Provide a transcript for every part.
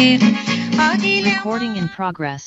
Recording in progress.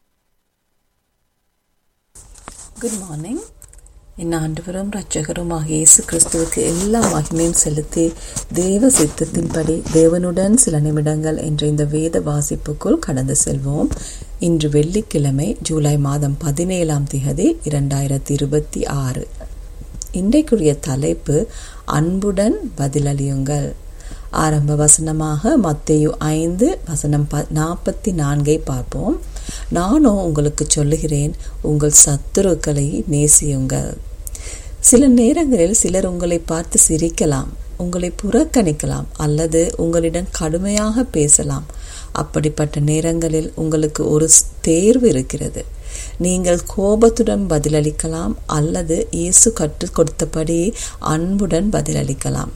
Good morning என் ஆண்டவரும் இரட்சகருமாக இயேசு கிறிஸ்துவுக்கு எல்லா மகிமையும் செலுத்தி தேவ சித்தத்தின்படி தேவனுடன் சில நிமிடங்கள் என்ற இந்த வேத வாசிப்புக்குள் கடந்து செல்வோம் இன்று வெள்ளிக்கிழமை ஜூலை மாதம் பதினேழாம் திகதி இரண்டாயிரத்தி இருபத்தி ஆறு இன்றைக்குரிய தலைப்பு அன்புடன் பதிலளியுங்கள் ஆரம்ப வசனமாக மத்தேயு ஐந்து வசனம் ப நாற்பத்தி நான்கை பார்ப்போம் நானோ உங்களுக்கு சொல்லுகிறேன் உங்கள் சத்துருக்களை நேசியுங்கள் சில நேரங்களில் சிலர் உங்களை பார்த்து சிரிக்கலாம் உங்களை புறக்கணிக்கலாம் அல்லது உங்களிடம் கடுமையாக பேசலாம் அப்படிப்பட்ட நேரங்களில் உங்களுக்கு ஒரு தேர்வு இருக்கிறது நீங்கள் கோபத்துடன் பதிலளிக்கலாம் அல்லது இயேசு கற்றுக் கொடுத்தபடி அன்புடன் பதிலளிக்கலாம்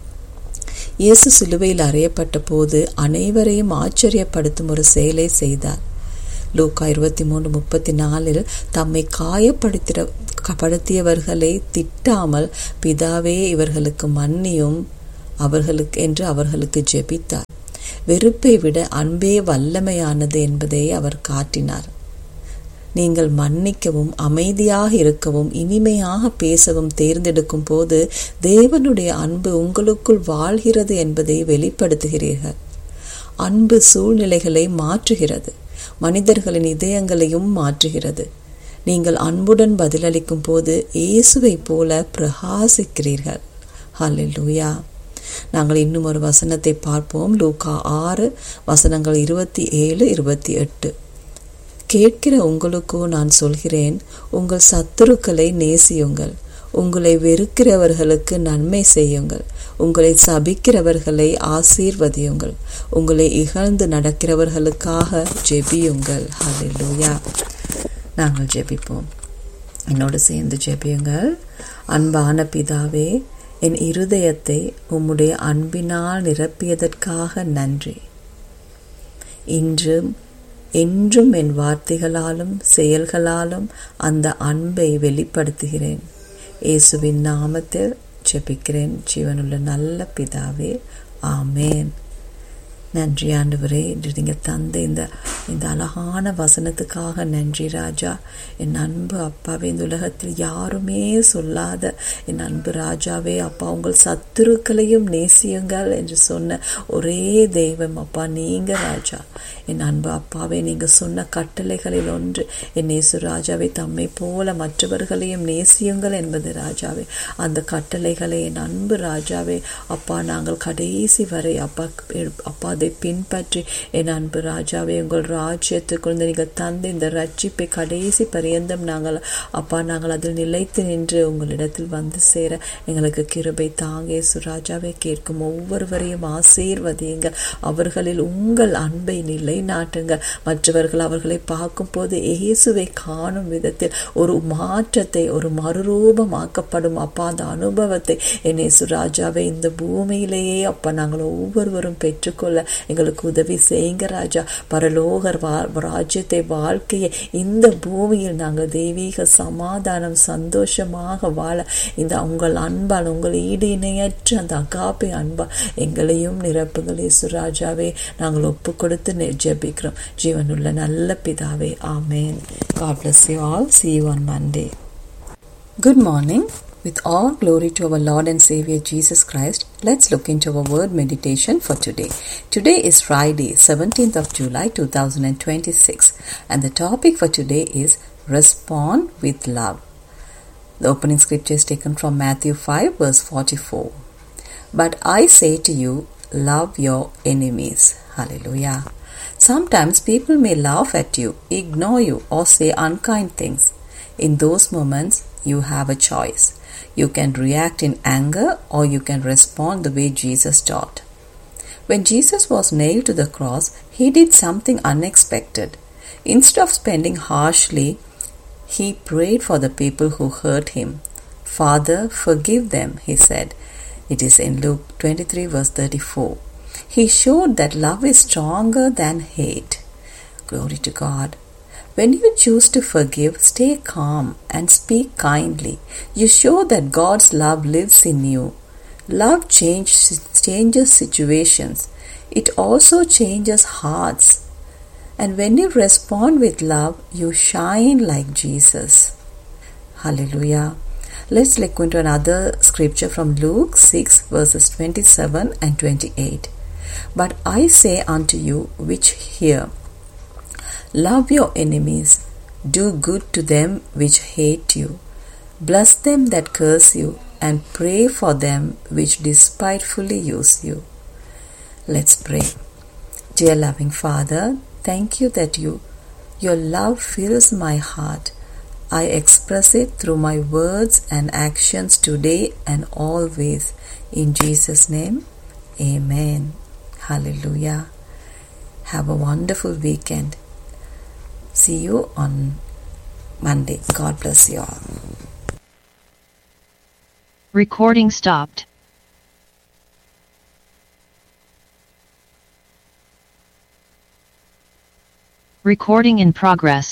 இயேசு சிலுவையில் அறையப்பட்ட போது அனைவரையும் ஆச்சரியப்படுத்தும் ஒரு செயலை செய்தார் லூக்கா இருபத்தி மூணு முப்பத்தி நாலில் தம்மை காயப்படுத்திற படுத்தியவர்களை திட்டாமல் பிதாவே இவர்களுக்கு மன்னியும் அவர்களுக்கு என்று அவர்களுக்கு ஜெபித்தார் வெறுப்பை விட அன்பே வல்லமையானது என்பதை அவர் காட்டினார் நீங்கள் மன்னிக்கவும் அமைதியாக இருக்கவும் இனிமையாக பேசவும் தேர்ந்தெடுக்கும் போது தேவனுடைய அன்பு உங்களுக்குள் வாழ்கிறது என்பதை வெளிப்படுத்துகிறீர்கள் அன்பு சூழ்நிலைகளை மாற்றுகிறது மனிதர்களின் இதயங்களையும் மாற்றுகிறது நீங்கள் அன்புடன் பதிலளிக்கும் போது இயேசுவை போல பிரகாசிக்கிறீர்கள் ஹalleluya நாங்கள் இன்னும் ஒரு வசனத்தை பார்ப்போம் லூகா ஆறு வசனங்கள் இருபத்தி ஏழு இருபத்தி எட்டு கேட்கிற உங்களுக்கோ நான் சொல்கிறேன் உங்கள் சத்துருக்களை நேசியுங்கள் உங்களை வெறுக்கிறவர்களுக்கு நன்மை செய்யுங்கள் உங்களை சபிக்கிறவர்களை ஆசீர்வதியுங்கள் உங்களை இகழ்ந்து நடக்கிறவர்களுக்காக ஜெபியுங்கள் ஹalleluya நாங்கள் ஜெபிப்போம் என்னோடு சேர்ந்து ஜெபியுங்கள் அன்பான பிதாவே என் இருதயத்தை உம்முடைய அன்பினால் நிரப்பியதற்காக நன்றி இன்றும் என்றும் என் வார்த்தைகளாலும் செயல்களாலும் அந்த அன்பை வெளிப்படுத்துகிறேன் இயேசுவின் நாமத்தில் ஜெபிக்கிறேன் ஜீவனுள்ள நல்ல பிதாவே ஆமேன் நன்றி ஆண்டவரே இன்று நீங்கள் தந்த இந்த இந்த அழகான வசனத்துக்காக நன்றி ராஜா என் அன்பு அப்பாவே இந்த உலகத்தில் யாருமே சொல்லாத என் அன்பு ராஜாவே அப்பா உங்கள் சத்துருக்களையும் நேசியுங்கள் என்று சொன்ன ஒரே தெய்வம் அப்பா நீங்க ராஜா என் அன்பு அப்பாவே நீங்க சொன்ன கட்டளைகளில் ஒன்று என் நேசு ராஜாவை தம்மை போல மற்றவர்களையும் நேசியுங்கள் என்பது ராஜாவே அந்த கட்டளைகளை என் அன்பு ராஜாவே அப்பா நாங்கள் கடைசி வரை அப்பா அப்பா அதை பின்பற்றி என் அன்பு ராஜாவே உங்கள் ராஜ்யத்துக்குள் நீங்கள் தந்து இந்த ரட்சிப்பை கடைசி பரியந்தம் நாங்கள் அப்பா நாங்கள் அதில் நிலைத்து நின்று உங்களிடத்தில் வந்து சேர எங்களுக்கு கிருபை தாங்கே சுராஜாவை கேட்கும் ஒவ்வொருவரையும் ஆசீர்வதியுங்க அவர்களில் உங்கள் அன்பை நிலைநாட்டுங்க மற்றவர்கள் அவர்களை பார்க்கும் போது இயேசுவை காணும் விதத்தில் ஒரு மாற்றத்தை ஒரு மறுரூபமாக்கப்படும் அப்பா அந்த அனுபவத்தை என் சுராஜாவை இந்த பூமியிலேயே அப்பா நாங்கள் ஒவ்வொருவரும் பெற்றுக்கொள்ள எங்களுக்கு உதவி செய்யுங்க ராஜா பரலோகர் வா ராஜ்யத்தை வாழ்க்கையை இந்த பூமியில் நாங்கள் தெய்வீக சமாதானம் சந்தோஷமாக வாழ இந்த உங்கள் அன்பால் உங்கள் ஈடு இணையற்ற அந்த அகாப்பை அன்பா எங்களையும் நிரப்புங்கள் இசுராஜாவே நாங்கள் ஒப்பு கொடுத்து ஜெபிக்கிறோம் ஜீவனுள்ள நல்ல பிதாவே ஆமேன் God bless you all. See you on Monday. Good morning. With all glory to our Lord and Savior Jesus Christ, let's look into our word meditation for today. Today is Friday, 17th of July 2026, and the topic for today is Respond with Love. The opening scripture is taken from Matthew 5, verse 44. But I say to you, love your enemies. Hallelujah. Sometimes people may laugh at you, ignore you, or say unkind things. In those moments, you have a choice. You can react in anger or you can respond the way Jesus taught. When Jesus was nailed to the cross, he did something unexpected. Instead of spending harshly, he prayed for the people who hurt him. Father, forgive them, he said. It is in Luke 23, verse 34. He showed that love is stronger than hate. Glory to God. When you choose to forgive, stay calm and speak kindly. You show that God's love lives in you. Love change, changes situations. it also changes hearts. And when you respond with love, you shine like Jesus. Hallelujah. Let's look into another scripture from Luke 6, verses 27 and 28. But I say unto you which hear, Love your enemies, do good to them which hate you, bless them that curse you, and pray for them which despitefully use you. Let's pray. Dear loving Father, thank you that you your love fills my heart. I express it through my words and actions today and always. In Jesus' name, Amen. Hallelujah. Have a wonderful weekend. See you on Monday. God bless you all. Recording stopped. Recording in progress.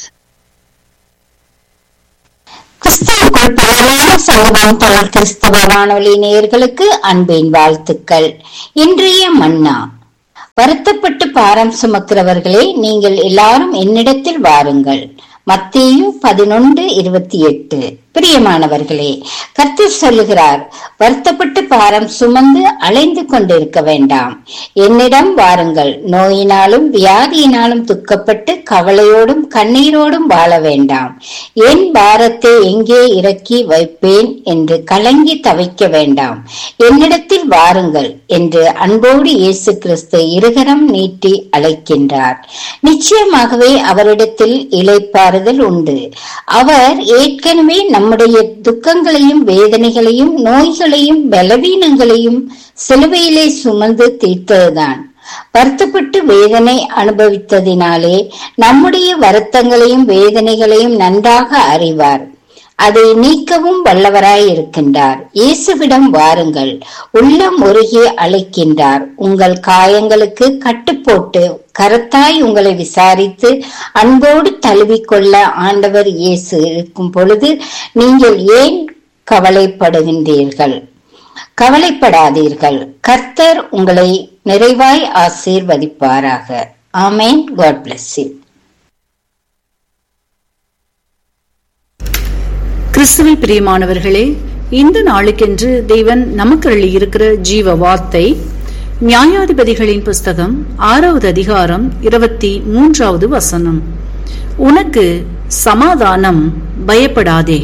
கிறிஸ்துவுக்குள் பலமான சங்கமம் தொடர் கிறிஸ்தவ வானொலி நேயர்களுக்கு அன்பின் வாழ்த்துக்கள் இன்றைய மன்னா வருத்தப்பட்டு பாரம் சுமக்கிறவர்களே நீங்கள் எல்லாரும் என்னிடத்தில் வாருங்கள் மத்தேயு பதினொன்று இருபத்தி எட்டு பிரியமானவர்களே கர்த்தர் சொல்லுகிறார் வருத்தப்பட்டு பாரம் சுமந்து அலைந்து கொண்டிருக்க வேண்டாம் என்னிடம் வாருங்கள் நோயினாலும் வியாதியினாலும் துக்கப்பட்டு கவலையோடும் கண்ணீரோடும் வாழ வேண்டாம் என் பாரத்தை எங்கே இறக்கி வைப்பேன் என்று கலங்கி தவிக்க வேண்டாம் என்னிடத்தில் வாருங்கள் என்று அன்போடு இயேசு கிறிஸ்து இருகரம் நீட்டி அழைக்கின்றார் நிச்சயமாகவே அவரிடத்தில் இளைப்பாறுதல் உண்டு அவர் ஏற்கனவே நம்முடைய துக்கங்களையும் வேதனைகளையும் நோய்களையும் பலவீனங்களையும் சிலுவையிலே சுமந்து தீர்த்ததுதான் வருத்தப்பட்டு வேதனை அனுபவித்ததினாலே நம்முடைய வருத்தங்களையும் வேதனைகளையும் நன்றாக அறிவார் அதை நீக்கவும் வல்லவராய் இருக்கின்றார் இயேசுவிடம் வாருங்கள் உள்ளம் உருகி அழைக்கின்றார் உங்கள் காயங்களுக்கு கட்டுப்போட்டு கரத்தாய் உங்களை விசாரித்து அன்போடு தழுவிக்கொள்ள ஆண்டவர் இயேசு இருக்கும் பொழுது நீங்கள் ஏன் கவலைப்படுகின்றீர்கள் கவலைப்படாதீர்கள் கர்த்தர் உங்களை நிறைவாய் ஆசீர்வதிப்பாராக ஆமேன் காட் பிளஸ் யூ கிறிஸ்துவில் பிரியமானவர்களே இந்த நாளுக்கென்று தேவன் நமக்கு அள்ளியிருக்கிற ஜீவ வார்த்தை நியாயாதிபதிகளின் புஸ்தகம் ஆறாவது அதிகாரம் இருபத்தி மூன்றாவது வசனம் உனக்கு சமாதானம் பயப்படாதே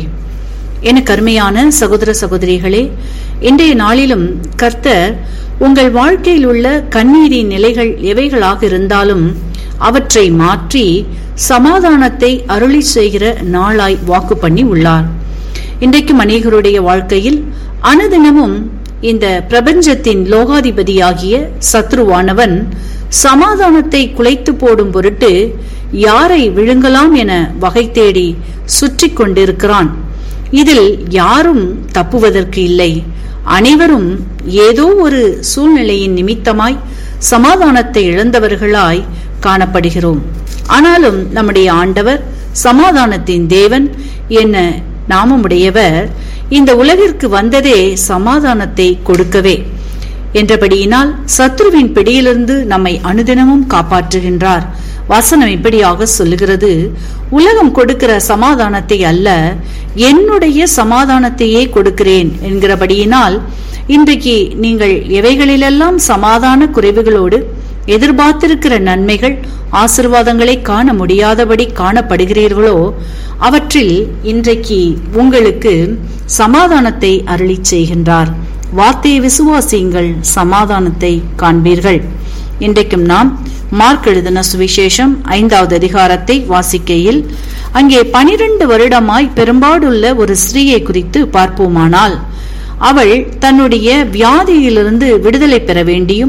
என கருமையான சகோதர சகோதரிகளே இன்றைய நாளிலும் கர்த்தர் உங்கள் வாழ்க்கையில் உள்ள கண்ணீரின் நிலைகள் எவைகளாக இருந்தாலும் அவற்றை மாற்றி சமாதானத்தை அருளி செய்கிற நாளாய் வாக்கு பண்ணி உள்ளார் இன்றைக்கும் அநேகருடைய வாழ்க்கையில் அனுதினமும் இந்த பிரபஞ்சத்தின் லோகாதிபதியாகிய சத்ருவானவன் சமாதானத்தை குலைத்து போடும் பொருட்டு யாரை விழுங்கலாம் என வகை தேடி சுற்றி கொண்டிருக்கிறான் இதில் யாரும் தப்புவதற்கு இல்லை அனைவரும் ஏதோ ஒரு சூழ்நிலையின் நிமித்தமாய் சமாதானத்தை இழந்தவர்களாய் காணப்படுகிறோம் ஆனாலும் நம்முடைய ஆண்டவர் சமாதானத்தின் தேவன் என்ன நாமமுடையவர் இந்த உலகிற்கு வந்ததே சமாதானத்தை கொடுக்கவே என்றபடியினால் சத்ருவின் பிடியிலிருந்து நம்மை அனுதினமும் காப்பாற்றுகின்றார் வசனம் இப்படியாக சொல்லுகிறது உலகம் கொடுக்கிற சமாதானத்தை அல்ல என்னுடைய சமாதானத்தையே கொடுக்கிறேன் என்கிறபடியினால் இன்றைக்கு நீங்கள் எவைகளிலெல்லாம் சமாதான குறைவுகளோடு எதிர்பார்த்திருக்கிற நன்மைகள் ஆசிர்வாதங்களை காண முடியாதபடி காணப்படுகிறீர்களோ அவற்றில் இன்றைக்கு உங்களுக்கு சமாதானத்தை அருளி செய்கின்றார் வார்த்தையை விசுவாசியுங்கள் சமாதானத்தை காண்பீர்கள் இன்றைக்கும் நாம் மார்க் எழுதின சுவிசேஷம் ஐந்தாவது அதிகாரத்தை வாசிக்கையில் அங்கே பனிரெண்டு வருடமாய் பெரும்பாடுள்ள ஒரு ஸ்திரீயை குறித்து பார்ப்போமானால் அவள் தன்னுடைய வியாதியிலிருந்து விடுதலை பெற வேண்டியும்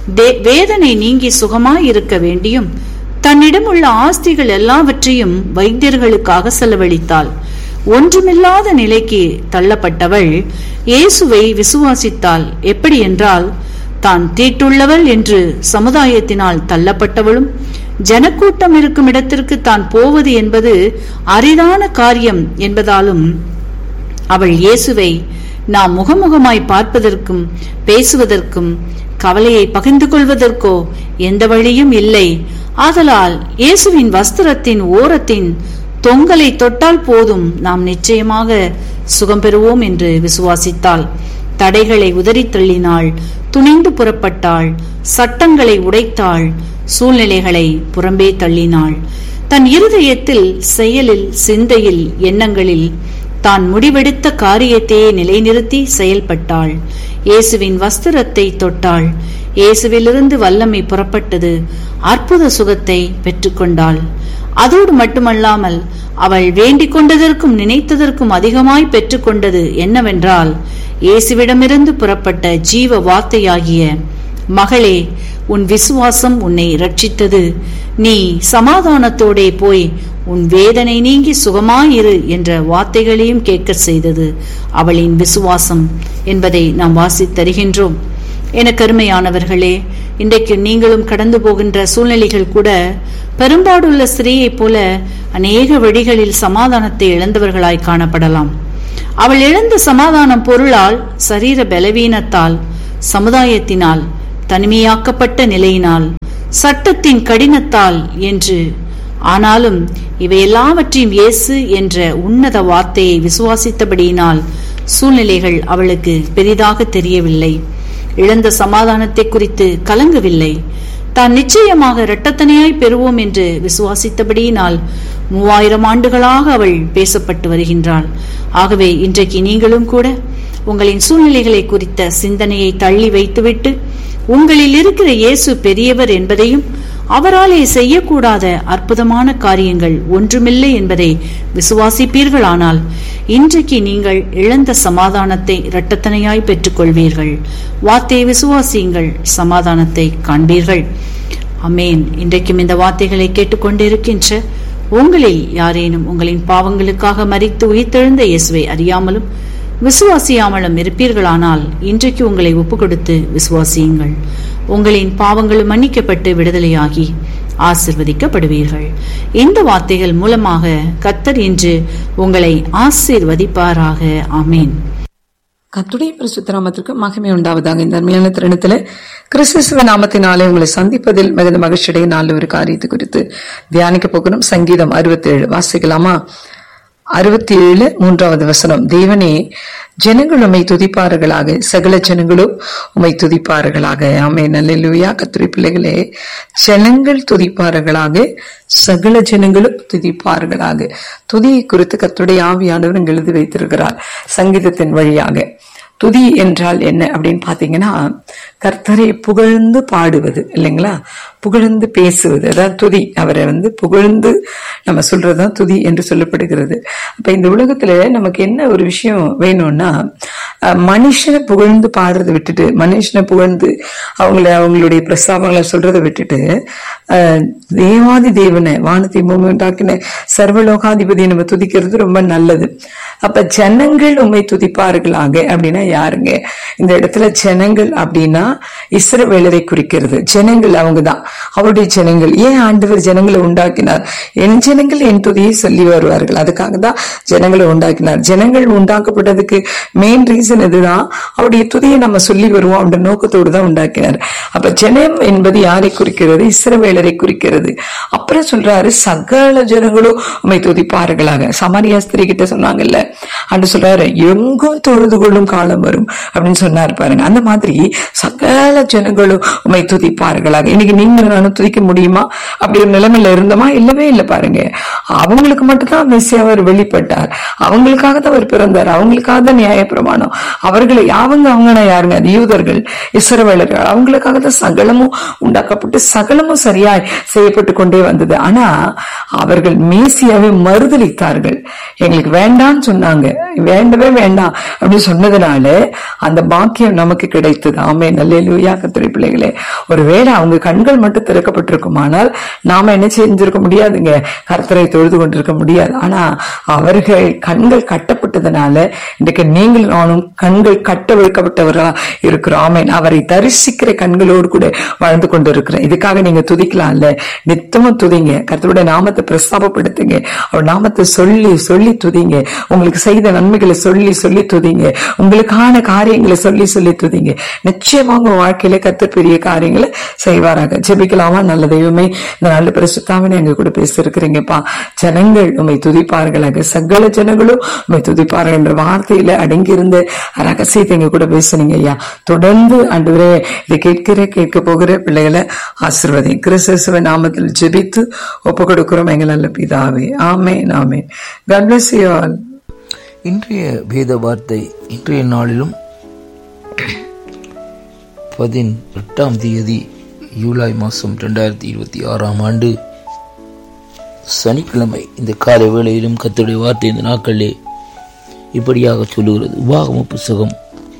வேதனை நீங்கி சுகமாய் இருக்க வேண்டியும் தன்னிடம் உள்ள ஆஸ்திகள் எல்லாவற்றையும் வைத்தியர்களுக்காக செலவழித்தாள் ஒன்றுமில்லாத நிலைக்கு தள்ளப்பட்டவள் இயேசுவை விசுவாசித்தாள் எப்படி என்றால் தான் தீட்டுள்ளவள் என்று சமுதாயத்தினால் தள்ளப்பட்டவளும் ஜனக்கூட்டம் இருக்கும் இடத்திற்கு தான் போவது என்பது அரிதான காரியம் என்பதாலும் அவள் இயேசுவை நாம் முகமுகமாய் பார்ப்பதற்கும் பேசுவதற்கும் கவலையை பகிர்ந்து கொள்வதற்கோ எந்த வழியும் இல்லை ஆதலால் இயேசுவின் வஸ்திரத்தின் ஓரத்தின் தொங்கலை தொட்டால் போதும் நாம் நிச்சயமாக சுகம் பெறுவோம் என்று விசுவாசித்தாள் தடைகளை உதறித் தள்ளினாள் துணிந்து புறப்பட்டாள் சட்டங்களை உடைத்தாள் சூழ்நிலைகளை புறம்பே தள்ளினாள் தன் இருதயத்தில் செயலில் சிந்தையில் எண்ணங்களில் தான் முடிவெடுத்த காரியத்தையே நிலைநிறுத்தி செயல்பட்டாள் இயேசுவின் வஸ்திரத்தை தொட்டாள் இயேசுவிலிருந்து வல்லமை புறப்பட்டது அற்புத சுகத்தை பெற்றுக்கொண்டாள் அதோடு மட்டுமல்லாமல் அவள் வேண்டிக் கொண்டதற்கும் நினைத்ததற்கும் அதிகமாய் பெற்றுக்கொண்டது என்னவென்றால் இயேசுவிடமிருந்து புறப்பட்ட ஜீவ வார்த்தையாகிய மகளே உன் விசுவாசம் உன்னை ரட்சித்தது நீ சமாதானத்தோடே போய் உன் வேதனை நீங்கி சுகமாயிரு என்ற வார்த்தைகளையும் கேட்க செய்தது அவளின் விசுவாசம் என்பதை நாம் வாசித்தருகின்றோம் என கருமையானவர்களே இன்றைக்கு நீங்களும் கடந்து போகின்ற சூழ்நிலைகள் கூட பெரும்பாடுள்ள ஸ்திரீயைப் போல அநேக வழிகளில் சமாதானத்தை இழந்தவர்களாய் காணப்படலாம் அவள் இழந்த சமாதானம் பொருளால் சரீர பலவீனத்தால் சமுதாயத்தினால் தனிமையாக்கப்பட்ட நிலையினால் சட்டத்தின் கடினத்தால் என்று ஆனாலும் இவை எல்லாவற்றையும் இயேசு என்ற உன்னத வார்த்தையை விசுவாசித்தபடியினால் சூழ்நிலைகள் அவளுக்கு பெரிதாக தெரியவில்லை இழந்த சமாதானத்தை குறித்து கலங்கவில்லை தான் நிச்சயமாக இரட்டத்தனையாய் பெறுவோம் என்று விசுவாசித்தபடியினால் மூவாயிரம் ஆண்டுகளாக அவள் பேசப்பட்டு வருகின்றாள் ஆகவே இன்றைக்கு நீங்களும் கூட உங்களின் சூழ்நிலைகளை குறித்த சிந்தனையை தள்ளி வைத்துவிட்டு உங்களில் இருக்கிற இயேசு பெரியவர் என்பதையும் அவராலே செய்யக்கூடாத அற்புதமான காரியங்கள் ஒன்றுமில்லை என்பதை விசுவாசிப்பீர்களானால் இன்றைக்கு நீங்கள் இழந்த சமாதானத்தை இரட்டத்தனையாய் பெற்றுக்கொள்வீர்கள் வார்த்தையை விசுவாசியுங்கள் சமாதானத்தை காண்பீர்கள் அமேன் இன்றைக்கும் இந்த வார்த்தைகளை கேட்டுக்கொண்டிருக்கின்ற உங்களில் யாரேனும் உங்களின் பாவங்களுக்காக மறித்து உயிர்த்தெழுந்த இயேசுவை அறியாமலும் விசுவாசியாமலும் இருப்பீர்களானால் இன்றைக்கு உங்களை ஒப்பு கொடுத்து விசுவாசியுங்கள் உங்களின் பாவங்களும் மன்னிக்கப்பட்டு விடுதலையாகி ஆசிர்வதிக்கப்படுவீர்கள் இந்த வார்த்தைகள் மூலமாக கத்தர் இன்று உங்களை ஆசீர்வதிப்பாராக ஆமேன் கத்துடைய பரிசுத்தராமத்திற்கு மகிமை உண்டாவதாக இந்த அருமையான தருணத்துல கிறிஸ்துவ நாமத்தினாலே உங்களை சந்திப்பதில் மிகுந்த மகிழ்ச்சியுடைய நாள் ஒரு காரியத்தை குறித்து தியானிக்க போகிறோம் சங்கீதம் அறுபத்தி ஏழு வாசிக்கலாமா அறுபத்தி ஏழு மூன்றாவது வசனம் தேவனே ஜனங்கள் உம்மை துதிப்பார்களாக சகல ஜனங்களும் உம்மை துதிப்பார்களாக ஆமே நல்ல கத்துரை பிள்ளைகளே ஜனங்கள் துதிப்பார்களாக சகல ஜனங்களும் துதிப்பார்களாக துதியை குறித்து கத்துடைய ஆவியானவர் இங்கு எழுதி வைத்திருக்கிறார் சங்கீதத்தின் வழியாக துதி என்றால் என்ன அப்படின்னு பாத்தீங்கன்னா கர்த்தரை புகழ்ந்து பாடுவது இல்லைங்களா புகழ்ந்து பேசுவது அதாவது துதி அவரை வந்து புகழ்ந்து நம்ம சொல்றதுதான் துதி என்று சொல்லப்படுகிறது அப்ப இந்த உலகத்துல நமக்கு என்ன ஒரு விஷயம் வேணும்னா அஹ், மனுஷனை புகழ்ந்து பாடுறதை விட்டுட்டு மனுஷனை புகழ்ந்து அவங்கள அவங்களுடைய பிரஸ்தாபங்களை சொல்றதை விட்டுட்டு அஹ், தேவாதி தேவனை வானத்தை பூமி உண்டாக்கின சர்வலோகாதிபதியை நம்ம துதிக்கிறது ரொம்ப நல்லது அப்ப ஜனங்கள் உண்மை துதிப்பார்களாக அப்படின்னா யாருங்க இந்த இடத்துல ஜனங்கள் அப்படின்னா இஸ்ரவேலரை குறிக்கிறது ஜனங்கள் அவங்கதான் அவருடைய ஜனங்கள் ஏன் ஆண்டவர் ஜனங்களை உண்டாக்கினார் என் ஜனங்கள் என் துதியை சொல்லி வருவார்கள் அதுக்காக தான் ஜனங்களை உண்டாக்கினார் ஜனங்கள் உண்டாக்கப்பட்டதுக்கு மெயின் ரீசன் இதுதான் அவருடைய துதியை நம்ம சொல்லி வருவோம் அப்படின்ற நோக்கத்தோடு தான் உண்டாக்கினார் அப்ப ஜனம் என்பது யாரை குறிக்கிறது இஸ்ரவேலரை குறிக்கிறது அப்புறம் சொல்றாரு சகல ஜனங்களும் உண்மை துதிப்பார்களாக சமாரியா ஸ்திரீ கிட்ட சொன்னாங்கல்ல அன்று சொல்றாரு எங்கும் தொழுது கொள்ளும் காலம் வரும் அப்படின்னு சொன்னார் பாருங்க அந்த மாதிரி சகல ஜனங்களும் உண்மை துதிப்பார்களாக இன்னைக்கு நீங்க நானும் துதிக்க முடியுமா அப்படி ஒரு நிலைமையில இருந்தோமா இல்லவே இல்லை பாருங்க அவங்களுக்கு மட்டும்தான் மெஸ்ஸி அவர் வெளிப்பட்டார் அவங்களுக்காக தான் அவர் பிறந்தார் அவங்களுக்காக தான் நியாயப்பிரமாணம் அவர்களை அவங்க அவங்கன்னா யாருங்க அது யூதர்கள் இஸ்ரவேலர்கள் அவங்களுக்காக தான் சகலமும் உண்டாக்கப்பட்டு சகலமும் சரியாய் செய்யப்பட்டு கொண்டே வந்தது ஆனா அவர்கள் மேசியாவை மறுதளித்தார்கள் எங்களுக்கு வேண்டாம்னு சொன்னாங்க வேண்டவே வேண்டாம் அப்படின்னு சொன்னதுனால அந்த பாக்கியம் நமக்கு கிடைத்தது ஆமே நல்ல கத்திரை பிள்ளைகளே ஒருவேளை அவங்க கண்கள் மட்டும் திறக்கப்பட்டிருக்குமானால் நாம என்ன செஞ்சிருக்க முடியாதுங்க கர்த்தரை தொழுது கொண்டிருக்க முடியாது ஆனா அவர்கள் கண்கள் கட்டப்பட்டு திறக்கப்பட்டதுனால இன்றைக்கு நீங்கள் நானும் கண்கள் கட்ட வைக்கப்பட்டவர்களா இருக்கிறோம் ஆமென் அவரை தரிசிக்கிற கண்களோடு கூட வாழ்ந்து கொண்டிருக்கிறோம் இதுக்காக நீங்க துதிக்கலாம்ல நித்தமும் துதிங்க கர்த்தருடைய நாமத்தை பிரஸ்தாபப்படுத்துங்க அவர் நாமத்தை சொல்லி சொல்லி துதிங்க உங்களுக்கு செய்த நன்மைகளை சொல்லி சொல்லி துதிங்க உங்களுக்கான காரியங்களை சொல்லி சொல்லி துதிங்க நிச்சயமா உங்க வாழ்க்கையில கர்த்தர் பெரிய காரியங்களை செய்வாராக ஜெபிக்கலாமா நல்ல தெய்வமே இந்த நல்ல பிரசுத்தாமனை எங்க கூட பேசிருக்கிறீங்கப்பா ஜனங்கள் உண்மை துதிப்பார்களாக சகல ஜனங்களும் உண்மை துதிப்பார்கள் என்ற வார்த்தையில அடங்கியிருந்த ரகசியத்தை எங்க கூட பேசுனீங்க ஐயா தொடர்ந்து ஆண்டவரே இதை கேட்கிற கேட்க போகிற பிள்ளைகளை ஆசிர்வதி கிறிஸ்துவ நாமத்தில் ஜெபித்து ஒப்பு கொடுக்கிறோம் எங்கள் நல்ல பிதாவே ஆமென் ஆமென் God bless you all இன்றைய வேத வார்த்தை இன்றைய நாளிலும் பதினெட்டாம் தேதி ஜூலை மாதம் ரெண்டாயிரத்தி இருபத்தி ஆறாம் ஆண்டு சனிக்கிழமை இந்த காலை வேளையிலும் கர்த்தருடைய வார்த்தை இந்த நாட்களிலே இப்படியாக சொல்லுகிறது உபாகம புஸ்தகம்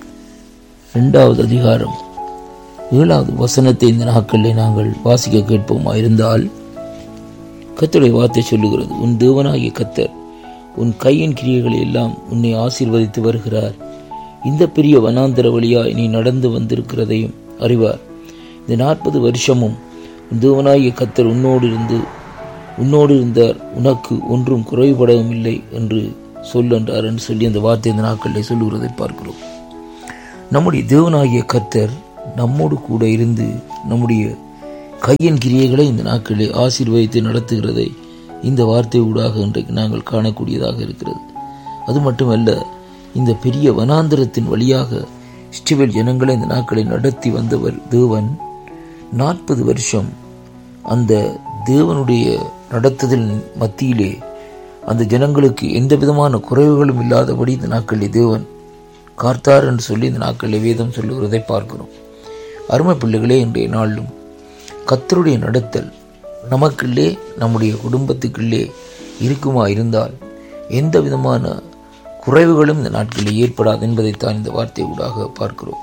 இரண்டாவது அதிகாரம் ஏழாவது வசனத்தை இந்த நாட்களிலே நாங்கள் வாசிக்க கேட்போமா இருந்தால் கர்த்தருடைய வார்த்தை சொல்லுகிறது உன் தேவனாகிய கத்தர் உன் கையின் கிரியைகளை எல்லாம் உன்னை ஆசீர்வதித்து வருகிறார் இந்த பெரிய வனாந்தர வழியாய் நீ நடந்து வந்திருக்கிறதையும் அறிவார் இந்த நாற்பது வருஷமும் உன் தேவனாகிய கத்தர் உன்னோடு இருந்து உன்னோடு இருந்தார் உனக்கு ஒன்றும் குறைபடவும் இல்லை என்று சொல்லென்றார் என்று சொல்லி அந்த வார்த்தை இந்த நாட்களில் சொல்லுகிறதை பார்க்கிறோம் நம்முடைய தேவனாகிய கர்த்தர் நம்மோடு கூட இருந்து நம்முடைய கையின் கிரியைகளை இந்த நாட்களிலே ஆசீர்வதித்து நடத்துகிறதை இந்த வார்த்தை ஊடாக இன்றைக்கு நாங்கள் காணக்கூடியதாக இருக்கிறது அது மட்டுமல்ல இந்த பெரிய வனாந்திரத்தின் வழியாக இஸ்ரவேல் ஜனங்களை இந்த நாட்களை நடத்தி வந்தவர் தேவன் நாற்பது வருஷம் அந்த தேவனுடைய நடத்துதல் மத்தியிலே அந்த ஜனங்களுக்கு எந்த விதமான குறைவுகளும் இல்லாதபடி இந்த நாட்களிலே தேவன் கார்த்தார் என்று சொல்லி இந்த நாட்களிலே வேதம் சொல்லுகிறதை பார்க்கிறோம் அருமை பிள்ளைகளே இன்றைய நாளிலும் கத்தருடைய நடத்தல் நமக்குள்ளே நம்முடைய குடும்பத்துக்குள்ளே இருக்குமா இருந்தால் எந்த விதமான குறைவுகளும் இந்த நாட்களில் ஏற்படாது என்பதைத்தான் இந்த வார்த்தை ஊடாக பார்க்கிறோம்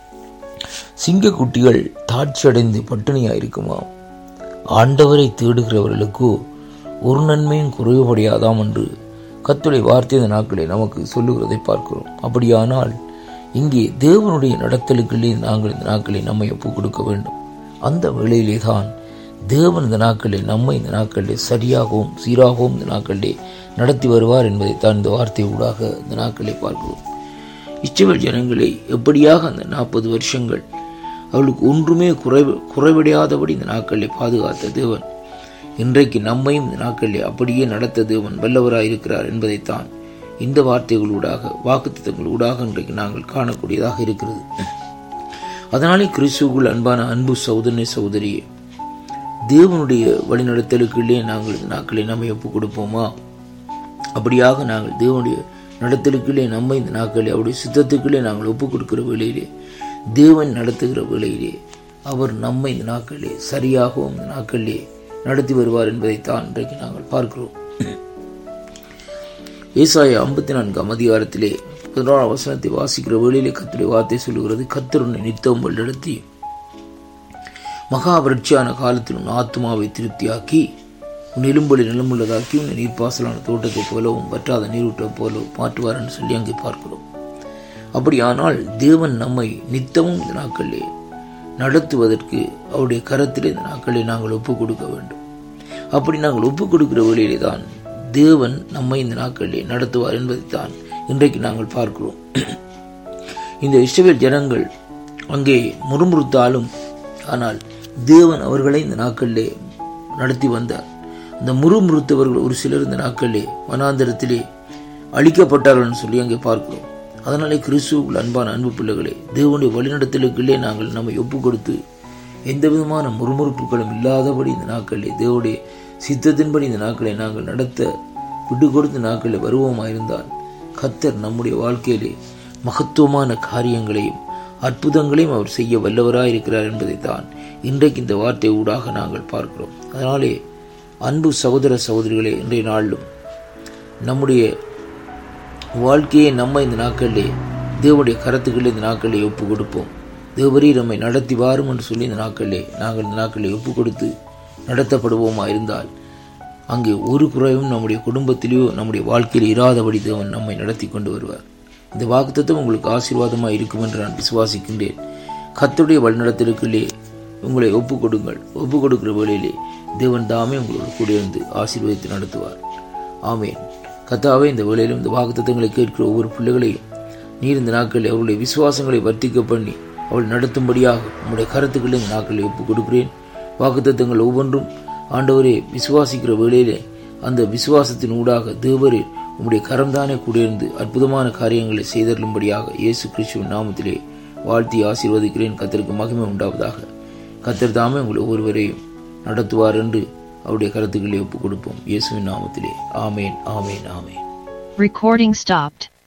சிங்கக்குட்டிகள் தாட்சியடைந்து பட்டினியா இருக்குமா ஆண்டவரை தேடுகிறவர்களுக்கோ ஒரு நன்மையும் குறைவுபடையாதாம் என்று கத்துடைய வார்த்தை இந்த நாட்களை நமக்கு சொல்லுகிறதை பார்க்கிறோம் அப்படியானால் இங்கே தேவனுடைய நடத்தலுக்குள்ளே நாங்கள் இந்த நாட்களை நம்மை ஒப்புக் கொடுக்க வேண்டும் அந்த வேளையிலே தான் தேவன் இந்த நாட்களில் நம்மை இந்த நாட்களில் சரியாகவும் சீராகவும் இந்த நாட்களிலே நடத்தி வருவார் என்பதைத்தான் இந்த வார்த்தை ஊடாக இந்த நாட்களை பார்க்கிறோம் இஸ்ரவேல் ஜனங்களை எப்படியாக அந்த நாற்பது வருஷங்கள் அவளுக்கு ஒன்றுமே குறைவு குறைவடையாதபடி இந்த நாட்களை பாதுகாத்த தேவன் இன்றைக்கு நம்மையும் இந்த நாட்களில் அப்படியே நடத்த தேவன் வல்லவராயிருக்கிறார் என்பதைத்தான் இந்த வார்த்தைகளூடாக வாக்குத்தத்தங்களூடாக இன்றைக்கு நாங்கள் காணக்கூடியதாக இருக்கிறது அதனாலே கிறிஸ்துவுக்குள் அன்பான அன்பு சகோதரனே சகோதரியே தேவனுடைய வழிநடத்தலுக்குள்ளே நாங்கள் இந்த நாட்களை நம்மை ஒப்புக் கொடுப்போமா அப்படியாக நாங்கள் தேவனுடைய நடத்தலுக்குள்ளே நம்மை இந்த நாட்களை அவருடைய சித்தத்துக்குள்ளே நாங்கள் ஒப்புக் கொடுக்கிற வேளையிலே தேவன் நடத்துகிற வேளையிலே அவர் நம்மை இந்த நாட்களிலே சரியாகவும் இந்த நாட்களிலே நடத்தி வருவார் என்பதைத்தான் இன்றைக்கு நாங்கள் பார்க்கிறோம் ஏசாய ஐம்பத்தி நான்காம் அதிகாரத்திலே பதினோராம் வசனத்தை வாசிக்கிற வேளையிலே கத்துடைய வார்த்தை சொல்லுகிறது கத்தருனை நித்தம் வழிநடத்தி மகாவிரட்சியான காலத்தில் உன் ஆத்மாவை திருப்தியாக்கி உன் எலும்பொலி நிலமுள்ளதாக்கி உன் நீர்ப்பாசலான தோட்டத்தைப் போலவும் வற்றாத நீரூட்டம் போலவும் மாற்றுவார் என்று சொல்லி அங்கே பார்க்கிறோம் அப்படியானால் தேவன் நம்மை நித்தமும் இந்த நாட்களிலே நடத்துவதற்கு அவருடைய கரத்திலே இந்த நாட்களை நாங்கள் ஒப்புக் கொடுக்க வேண்டும் அப்படி நாங்கள் ஒப்புக் கொடுக்கிற வழியிலே தான் தேவன் நம்மை இந்த நாட்களிலே நடத்துவார் என்பதைத்தான் இன்றைக்கு நாங்கள் பார்க்கிறோம் இந்த இஸ்ரவேல் ஜனங்கள் அங்கே முறுமுறுத்தாலும் ஆனால் தேவன் அவர்களை இந்த நாட்களிலே நடத்தி வந்தார் அந்த முறுமுறுத்தவர்கள் ஒரு சிலர் இந்த நாட்களிலே வனாந்தரத்திலே அழிக்கப்பட்டார்கள் சொல்லி அங்கே பார்க்கிறோம் அதனாலே கிறிஸ்துவுக்குள் அன்பான அன்பு பிள்ளைகளே தேவனுடைய வழிநடத்தலுக்குள்ளே நாங்கள் நம்மை ஒப்பு கொடுத்து எந்த விதமான முறுமுறுப்புகளும் இல்லாதபடி இந்த நாட்களிலே தேவனுடைய சித்தத்தின்படி இந்த நாட்களை நாங்கள் நடத்த விட்டு கொடுத்த நாட்களில் வருவோமாயிருந்தால் கத்தர் நம்முடைய வாழ்க்கையிலே மகத்துவமான காரியங்களையும் அற்புதங்களையும் அவர் செய்ய வல்லவராயிருக்கிறார் என்பதைத்தான் இன்றைக்கு இந்த வார்த்தை ஊடாக நாங்கள் பார்க்கிறோம் அதனாலே அன்பு சகோதர சகோதரிகளே இன்றைய நாளிலும் நம்முடைய வாழ்க்கையை நம்ம இந்த நாட்களிலே தேவனுடைய கரத்துக்களில் இந்த நாட்களிலே ஒப்பு கொடுப்போம் தேவரீ நம்மை நடத்தி வாரும் என்று சொல்லி இந்த நாட்களிலே நாங்கள் இந்த நாட்களிலே ஒப்பு கொடுத்து நடத்தப்படுவோமா இருந்தால் அங்கே ஒரு குறைவும் நம்முடைய குடும்பத்திலேயோ நம்முடைய வாழ்க்கையில் இராதபடி தேவன் நம்மை நடத்தி கொண்டு வருவார் இந்த வாக்குத்தத்தம் உங்களுக்கு ஆசீர்வாதமாக இருக்கும் என்று நான் விசுவாசிக்கின்றேன் கர்த்தருடைய வழிநடத்திற்குள்ளே உங்களை ஒப்புக் கொடுங்கள் ஒப்புக் கொடுக்கிற வேளையிலே தேவன் தாமே உங்களோடு கூட இருந்து ஆசீர்வதித்து நடத்துவார் ஆமேன் கத்தாவே இந்த வேளையிலும் இந்த வாக்குத்தத்தங்களை கேட்கிற ஒவ்வொரு பிள்ளைகளையும் நீர் இந்த நாட்களில் அவருடைய விசுவாசங்களை வர்த்திக்க பண்ணி அவள் நடத்தும்படியாக உங்களுடைய கருத்துக்களை இந்த நாட்களில் ஒப்புக் கொடுக்கிறேன் வாக்குத்தத்தங்கள் ஒவ்வொன்றும் ஆண்டவரே விசுவாசிக்கிற வேளையிலே அந்த விசுவாசத்தின் ஊடாக தேவரே உம்முடைய கரம்தானே கூடியிருந்து அற்புதமான காரியங்களை செய்தருளும்படியாக இயேசு கிறிஸ்துவின் நாமத்திலே வாழ்த்தி ஆசீர்வதிக்கிறேன் கத்தருக்கு மகிமை உண்டாவதாக கத்தர் தாமே உங்களை ஒருவரையும் நடத்துவார் என்று அவருடைய கருத்துக்களை ஒப்புக் கொடுப்போம் இயேசுவின் நாமத்திலே ஆமேன் ஆமேன் ஆமேன் Recording stopped.